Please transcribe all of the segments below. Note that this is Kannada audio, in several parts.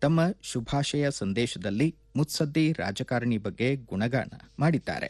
ತಮ್ಮ ಶುಭಾಶಯ ಸಂದೇಶದಲ್ಲಿ ಮುತ್ಸದ್ದಿ ರಾಜಕಾರಣಿ ಬಗ್ಗೆ ಗುಣಗಾನ ಮಾಡಿದ್ದಾರೆ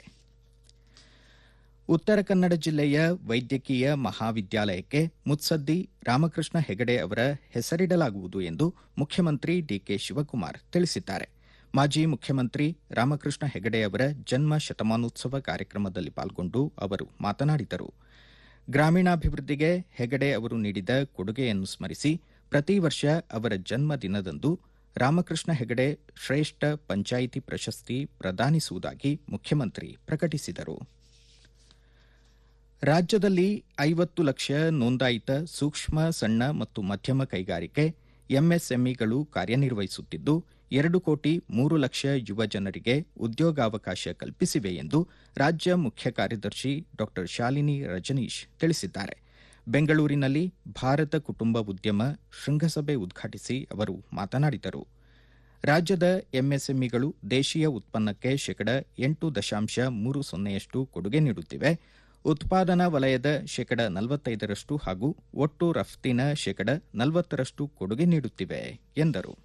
ಉತ್ತರ ಕನ್ನಡ ಜಿಲ್ಲೆಯ ವೈದ್ಯಕೀಯ ಮಹಾವಿದ್ಯಾಲಯಕ್ಕೆ ಮುತ್ಸದ್ದಿ ರಾಮಕೃಷ್ಣ ಹೆಗಡೆ ಅವರ ಹೆಸರಿಡಲಾಗುವುದು ಎಂದು ಮುಖ್ಯಮಂತ್ರಿ ಡಿಕೆ ಶಿವಕುಮಾರ್ ತಿಳಿಸಿದ್ದಾರೆ ಮಾಜಿ ಮುಖ್ಯಮಂತ್ರಿ ರಾಮಕೃಷ್ಣ ಹೆಗಡೆ ಅವರ ಜನ್ಮ ಶತಮಾನೋತ್ಸವ ಕಾರ್ಯಕ್ರಮದಲ್ಲಿ ಪಾಲ್ಗೊಂಡು ಅವರು ಮಾತನಾಡಿದರು ಗ್ರಾಮೀಣಾಭಿವೃದ್ಧಿಗೆ ಹೆಗಡೆ ಅವರು ನೀಡಿದ ಕೊಡುಗೆಯನ್ನು ಸ್ಮರಿಸಿ ಪ್ರತಿ ವರ್ಷ ಅವರ ಜನ್ಮ ದಿನದಂದು ರಾಮಕೃಷ್ಣ ಹೆಗಡೆ ಶ್ರೇಷ್ಠ ಪಂಚಾಯಿತಿ ಪ್ರಶಸ್ತಿ ಪ್ರದಾನಿಸುವುದಾಗಿ ಮುಖ್ಯಮಂತ್ರಿ ಪ್ರಕಟಿಸಿದರು ರಾಜ್ಯದಲ್ಲಿ ಐವತ್ತು ಲಕ್ಷ ನೋಂದಾಯಿತ ಸೂಕ್ಷ್ಮ ಸಣ್ಣ ಮತ್ತು ಮಧ್ಯಮ ಕೈಗಾರಿಕೆ ಎಂಎಸ್ಎಂಇಗಳು ಕಾರ್ಯನಿರ್ವಹಿಸುತ್ತಿದ್ದು ಎರಡು ಕೋಟಿ ಮೂರು ಲಕ್ಷ ಯುವ ಜನರಿಗೆ ಉದ್ಯೋಗಾವಕಾಶ ಕಲ್ಪಿಸಿವೆ ಎಂದು ರಾಜ್ಯ ಮುಖ್ಯ ಕಾರ್ಯದರ್ಶಿ ಡಾ ಶಾಲಿನಿ ರಜನೀಶ್ ತಿಳಿಸಿದ್ದಾರೆ ಬೆಂಗಳೂರಿನಲ್ಲಿ ಭಾರತ ಕುಟುಂಬ ಉದ್ಯಮ ಶೃಂಗಸಭೆ ಉದ್ಘಾಟಿಸಿ ಅವರು ಮಾತನಾಡಿದರು ರಾಜ್ಯದ ಎಂಎಸ್ಎಂಇಗಳು ದೇಶೀಯ ಉತ್ಪನ್ನಕ್ಕೆ ಶೇಕಡ ಎಂಟು ದಶಾಂಶ ಮೂರು ಸೊನ್ನೆಯಷ್ಟು ಕೊಡುಗೆ ನೀಡುತ್ತಿವೆ ಉತ್ಪಾದನಾ ವಲಯದ ಶೇಕಡ ನಲವತ್ತೈದರಷ್ಟು ಹಾಗೂ ಒಟ್ಟು ರಫ್ತಿನ ಶೇಕಡ ನಲವತ್ತರಷ್ಟು ಕೊಡುಗೆ ನೀಡುತ್ತಿವೆ ಎಂದರು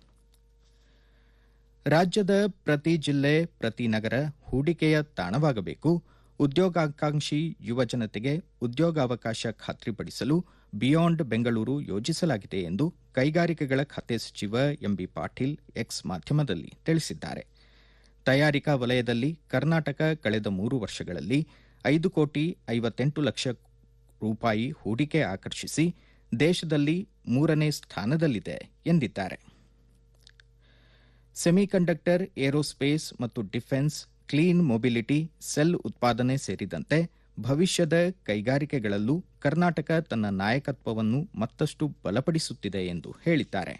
ರಾಜ್ಯದ ಪ್ರತಿ ಜಿಲ್ಲೆ ಪ್ರತಿ ನಗರ ಹೂಡಿಕೆಯ ತಾಣವಾಗಬೇಕು ಉದ್ಯೋಗಾಕಾಂಕ್ಷಿ ಯುವಜನತೆಗೆ ಉದ್ಯೋಗಾವಕಾಶ ಖಾತ್ರಿಪಡಿಸಲು ಬಿಯಾಂಡ್ ಬೆಂಗಳೂರು ಯೋಜಿಸಲಾಗಿದೆ ಎಂದು ಕೈಗಾರಿಕೆಗಳ ಖಾತೆ ಸಚಿವ ಎಂಬಿ ಪಾಟೀಲ್ ಎಕ್ಸ್ ಮಾಧ್ಯಮದಲ್ಲಿ ತಿಳಿಸಿದ್ದಾರೆ ತಯಾರಿಕಾ ವಲಯದಲ್ಲಿ ಕರ್ನಾಟಕ ಕಳೆದ ಮೂರು ವರ್ಷಗಳಲ್ಲಿ ಐದು ಕೋಟಿ ಐವತ್ತೆಂಟು ಲಕ್ಷ ರೂಪಾಯಿ ಹೂಡಿಕೆ ಆಕರ್ಷಿಸಿ ದೇಶದಲ್ಲಿ ಮೂರನೇ ಸ್ಥಾನದಲ್ಲಿದೆ ಎಂದಿದ್ದಾರೆ ಸೆಮಿಕಂಡಕ್ಟರ್ ಏರೋಸ್ಪೇಸ್ ಮತ್ತು ಡಿಫೆನ್ಸ್ ಕ್ಲೀನ್ ಮೊಬಿಲಿಟಿ ಸೆಲ್ ಉತ್ಪಾದನೆ ಸೇರಿದಂತೆ ಭವಿಷ್ಯದ ಕೈಗಾರಿಕೆಗಳಲ್ಲೂ ಕರ್ನಾಟಕ ತನ್ನ ನಾಯಕತ್ವವನ್ನು ಮತ್ತಷ್ಟು ಬಲಪಡಿಸುತ್ತಿದೆ ಎಂದು ಹೇಳಿದ್ದಾರೆ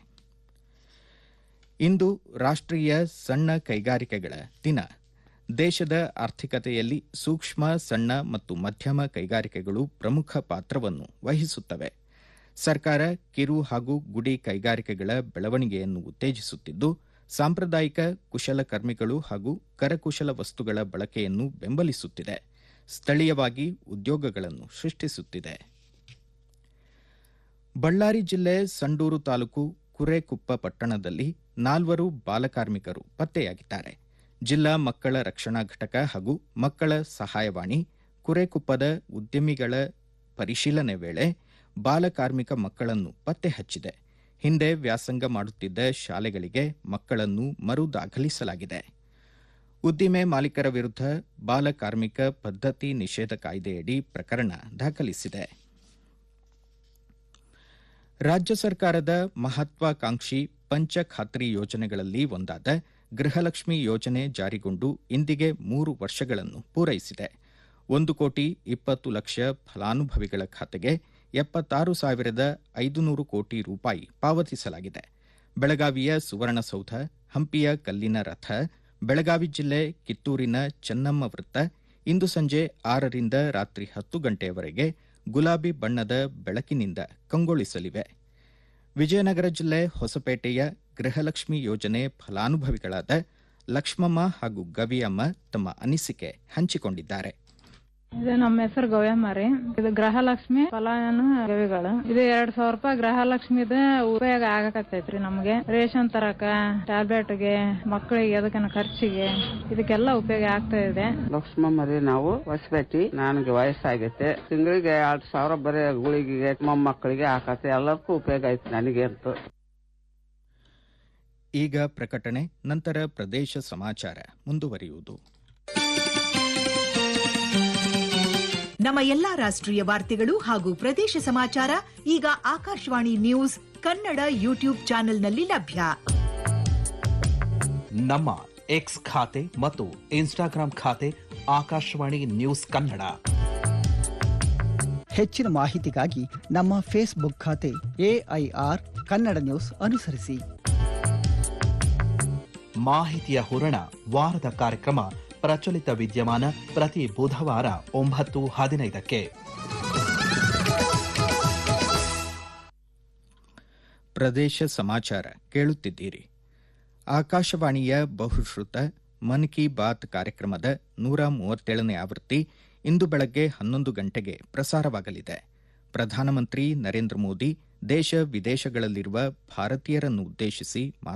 ಇಂದು ರಾಷ್ಟ್ರೀಯ ಸಣ್ಣ ಕೈಗಾರಿಕೆಗಳ ದಿನ ದೇಶದ ಆರ್ಥಿಕತೆಯಲ್ಲಿ ಸೂಕ್ಷ್ಮ ಸಣ್ಣ ಮತ್ತು ಮಧ್ಯಮ ಕೈಗಾರಿಕೆಗಳು ಪ್ರಮುಖ ಪಾತ್ರವನ್ನು ವಹಿಸುತ್ತವೆ ಸರ್ಕಾರ ಕಿರು ಹಾಗೂ ಗುಡಿ ಕೈಗಾರಿಕೆಗಳ ಬೆಳವಣಿಗೆಯನ್ನು ಉತ್ತೇಜಿಸುತ್ತಿದ್ದು ಸಾಂಪ್ರದಾಯಿಕ ಕುಶಲಕರ್ಮಿಗಳು ಹಾಗೂ ಕರಕುಶಲ ವಸ್ತುಗಳ ಬಳಕೆಯನ್ನು ಬೆಂಬಲಿಸುತ್ತಿದೆ ಸ್ಥಳೀಯವಾಗಿ ಉದ್ಯೋಗಗಳನ್ನು ಸೃಷ್ಟಿಸುತ್ತಿದೆ ಬಳ್ಳಾರಿ ಜಿಲ್ಲೆ ಸಂಡೂರು ತಾಲೂಕು ಕುರೆಕುಪ್ಪ ಪಟ್ಟಣದಲ್ಲಿ ನಾಲ್ವರು ಬಾಲಕಾರ್ಮಿಕರು ಪತ್ತೆಯಾಗಿದ್ದಾರೆ ಜಿಲ್ಲಾ ಮಕ್ಕಳ ರಕ್ಷಣಾ ಘಟಕ ಹಾಗೂ ಮಕ್ಕಳ ಸಹಾಯವಾಣಿ ಕುರೆಕುಪ್ಪದ ಉದ್ಯಮಿಗಳ ಪರಿಶೀಲನೆ ವೇಳೆ ಬಾಲಕಾರ್ಮಿಕ ಮಕ್ಕಳನ್ನು ಪತ್ತೆ ಹಚ್ಚಿದೆ ಹಿಂದೆ ವ್ಯಾಸಂಗ ಮಾಡುತ್ತಿದ್ದ ಶಾಲೆಗಳಿಗೆ ಮಕ್ಕಳನ್ನು ಮರು ದಾಖಲಿಸಲಾಗಿದೆ ಉದ್ದಿಮೆ ಮಾಲೀಕರ ವಿರುದ್ಧ ಬಾಲಕಾರ್ಮಿಕ ಪದ್ಧತಿ ನಿಷೇಧ ಕಾಯ್ದೆಯಡಿ ಪ್ರಕರಣ ದಾಖಲಿಸಿದೆ ರಾಜ್ಯ ಸರ್ಕಾರದ ಮಹತ್ವಾಕಾಂಕ್ಷಿ ಪಂಚ ಖಾತ್ರಿ ಯೋಜನೆಗಳಲ್ಲಿ ಒಂದಾದ ಗೃಹಲಕ್ಷ್ಮಿ ಯೋಜನೆ ಜಾರಿಗೊಂಡು ಇಂದಿಗೆ ಮೂರು ವರ್ಷಗಳನ್ನು ಪೂರೈಸಿದೆ ಒಂದು ಕೋಟಿ ಇಪ್ಪತ್ತು ಲಕ್ಷ ಫಲಾನುಭವಿಗಳ ಖಾತೆಗೆ ಎಪ್ಪತ್ತಾರು ಸಾವಿರದ ಐದುನೂರು ಕೋಟಿ ರೂಪಾಯಿ ಪಾವತಿಸಲಾಗಿದೆ ಬೆಳಗಾವಿಯ ಸುವರ್ಣಸೌಧ ಹಂಪಿಯ ಕಲ್ಲಿನ ರಥ ಬೆಳಗಾವಿ ಜಿಲ್ಲೆ ಕಿತ್ತೂರಿನ ಚೆನ್ನಮ್ಮ ವೃತ್ತ ಇಂದು ಸಂಜೆ ಆರರಿಂದ ರಾತ್ರಿ ಹತ್ತು ಗಂಟೆಯವರೆಗೆ ಗುಲಾಬಿ ಬಣ್ಣದ ಬೆಳಕಿನಿಂದ ಕಂಗೊಳಿಸಲಿವೆ ವಿಜಯನಗರ ಜಿಲ್ಲೆ ಹೊಸಪೇಟೆಯ ಗೃಹಲಕ್ಷ್ಮಿ ಯೋಜನೆ ಫಲಾನುಭವಿಗಳಾದ ಲಕ್ಷ್ಮಮ್ಮ ಹಾಗೂ ಗವಿಯಮ್ಮ ತಮ್ಮ ಅನಿಸಿಕೆ ಹಂಚಿಕೊಂಡಿದ್ದಾರೆ ಇದು ನಮ್ಮ ಹೆಸರು ಗವ್ಯಮ್ಮ ರೀ ಇದು ಗೃಹಲಕ್ಷ್ಮಿ ಫಲಾನು ಗವಿಗಳು ಇದು ಎರಡ್ ಸಾವಿರ ರೂಪಾಯಿ ಗೃಹಲಕ್ಷ್ಮಿದ ಉಪಯೋಗ ಆಗಕತ್ತೈತ್ರಿ ನಮ್ಗೆ ರೇಷನ್ ತರಕ ಟ್ಯಾಬ್ಲೆಟ್ಗೆ ಮಕ್ಕಳಿಗೆ ಎದಕ್ಕನ ಖರ್ಚಿಗೆ ಇದಕ್ಕೆಲ್ಲ ಉಪಯೋಗ ಆಗ್ತಾ ಇದೆ ಲಕ್ಷ್ಮಮ್ಮ ರೀ ನಾವು ಹೊಸಬೇಟಿ ನನಗೆ ವಯಸ್ಸಾಗೈತೆ ತಿಂಗಳಿಗೆ ಎರಡ್ ಸಾವಿರ ಬರೀ ಗುಳಿಗೆಗೆ ಮೊಮ್ಮಕ್ಕಳಿಗೆ ಹಾಕತ್ತೆ ಎಲ್ಲದಕ್ಕೂ ಉಪಯೋಗ ಐತಿ ನನಗೆ ಅಂತೂ ಈಗ ಪ್ರಕಟಣೆ ನಂತರ ಪ್ರದೇಶ ಸಮಾಚಾರ ಮುಂದುವರಿಯುವುದು ನಮ್ಮ ಎಲ್ಲಾ ರಾಷ್ಟ್ರೀಯ ವಾರ್ತೆಗಳು ಹಾಗೂ ಪ್ರದೇಶ ಸಮಾಚಾರ ಈಗ ಆಕಾಶವಾಣಿ ನ್ಯೂಸ್ ಕನ್ನಡ ಯೂಟ್ಯೂಬ್ ಚಾನೆಲ್ನಲ್ಲಿ ಲಭ್ಯ ನಮ್ಮ ಎಕ್ಸ್ ಖಾತೆ ಮತ್ತು ಇನ್ಸ್ಟಾಗ್ರಾಂ ಖಾತೆ ಆಕಾಶವಾಣಿ ನ್ಯೂಸ್ ಕನ್ನಡ ಹೆಚ್ಚಿನ ಮಾಹಿತಿಗಾಗಿ ನಮ್ಮ ಫೇಸ್ಬುಕ್ ಖಾತೆ ಎಐಆರ್ ಕನ್ನಡ ನ್ಯೂಸ್ ಅನುಸರಿಸಿ ಮಾಹಿತಿಯ ಹೂರಣ ವಾರದ ಕಾರ್ಯಕ್ರಮ ಪ್ರಚಲಿತ ವಿದ್ಯಮಾನ ಪ್ರತಿ ಬುಧವಾರ ಒಂಬತ್ತು ಹದಿನೈದಕ್ಕೆ ಪ್ರದೇಶ ಸಮಾಚಾರ ಕೇಳುತ್ತಿದ್ದೀರಿ ಆಕಾಶವಾಣಿಯ ಬಹುಶ್ರುತ ಮನ್ ಕಿ ಬಾತ್ ಕಾರ್ಯಕ್ರಮದ ನೂರ ಮೂವತ್ತೇಳನೇ ಆವೃತ್ತಿ ಇಂದು ಬೆಳಗ್ಗೆ ಹನ್ನೊಂದು ಗಂಟೆಗೆ ಪ್ರಸಾರವಾಗಲಿದೆ ಪ್ರಧಾನಮಂತ್ರಿ ನರೇಂದ್ರ ಮೋದಿ ದೇಶ ವಿದೇಶಗಳಲ್ಲಿರುವ ಭಾರತೀಯರನ್ನು ಉದ್ದೇಶಿಸಿ ಮಾತನಾಡಲಿದ್ದಾರೆ